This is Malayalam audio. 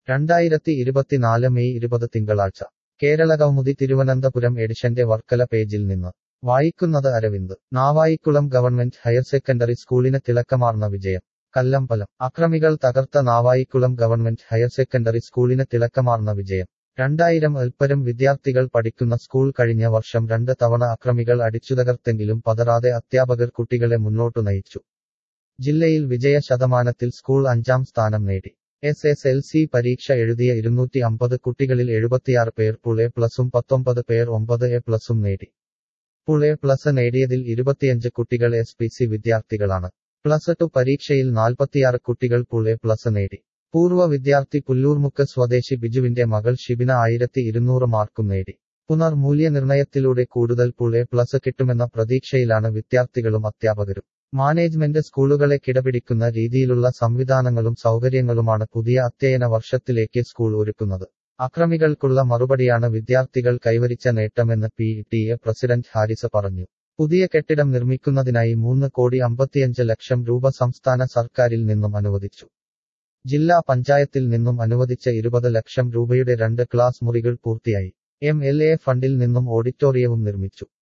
രണ്ടായിരത്തി ഇരുപത്തിനാല് മെയ് ഇരുപത് തിങ്കളാഴ്ച കേരള കൗമുദി തിരുവനന്തപുരം എഡിഷന്റെ വർക്കല പേജിൽ നിന്ന് വായിക്കുന്നത് Aravind Navaikulam government higher secondary സ്കൂളിന് തിളക്കമാർന്ന വിജയം കല്ലമ്പലം അക്രമികൾ തകർത്ത നാവായിക്കുളം ഗവൺമെന്റ് ഹയർ സെക്കൻഡറി സ്കൂളിന് തിളക്കമാർന്ന വിജയം രണ്ടായിരം അൽപ്പരം വിദ്യാർത്ഥികൾ പഠിക്കുന്ന സ്കൂൾ കഴിഞ്ഞ വർഷം രണ്ട് തവണ അക്രമികൾ അടിച്ചുതകർത്തെങ്കിലും പതറാതെ അധ്യാപകർ കുട്ടികളെ മുന്നോട്ടു നയിച്ചു ജില്ലയിൽ വിജയ ശതമാനത്തിൽ സ്കൂൾ അഞ്ചാം സ്ഥാനം നേടി എസ് എസ് എൽ സി പരീക്ഷ എഴുതിയ ഇരുന്നൂറ്റി അമ്പത് കുട്ടികളിൽ എഴുപത്തിയാറ് പേർ പുൾ എ പ്ലസും പത്തൊമ്പത് പേർ ഒമ്പത് എ പ്ലസും നേടി പുൾ എ പ്ലസ് നേടിയതിൽ ഇരുപത്തിയഞ്ച് കുട്ടികൾ എസ് പി സി വിദ്യാർത്ഥികളാണ് പ്ലസ് ടു പരീക്ഷയിൽ നാൽപ്പത്തിയാറ് കുട്ടികൾ പുൾ എ പ്ലസ് നേടി പൂർവ്വ വിദ്യാർത്ഥി പുല്ലൂർമുക്ക് സ്വദേശി ബിജുവിന്റെ മകൾ ഷിബിന ആയിരത്തി ഇരുന്നൂറ് മാർക്കും നേടി പുനർ മൂല്യനിർണയത്തിലൂടെ കൂടുതൽ പുൾ എ പ്ലസ് കിട്ടുമെന്ന പ്രതീക്ഷയിലാണ് വിദ്യാർത്ഥികളും അധ്യാപകരും മാനേജ്മെന്റ് സ്കൂളുകളെ കിടപിടിക്കുന്ന രീതിയിലുള്ള സംവിധാനങ്ങളും സൗകര്യങ്ങളുമാണ് പുതിയ അധ്യയന വർഷത്തിലേക്ക് സ്കൂൾ ഒരുക്കുന്നത് അക്രമികൾക്കുള്ള മറുപടിയാണ് വിദ്യാർത്ഥികൾ കൈവരിച്ച നേട്ടമെന്ന് P T A president Haris പറഞ്ഞു പുതിയ കെട്ടിടം നിർമ്മിക്കുന്നതിനായി മൂന്ന് കോടി അമ്പത്തിയഞ്ച് ലക്ഷം രൂപ സംസ്ഥാന സർക്കാരിൽ നിന്നും അനുവദിച്ചു ജില്ലാ പഞ്ചായത്തിൽ നിന്നും അനുവദിച്ച ഇരുപത് ലക്ഷം രൂപയുടെ രണ്ട് ക്ലാസ് മുറികൾ പൂർത്തിയായി എം എൽ എ ഫണ്ടിൽ നിന്നും ഓഡിറ്റോറിയവും നിർമ്മിച്ചു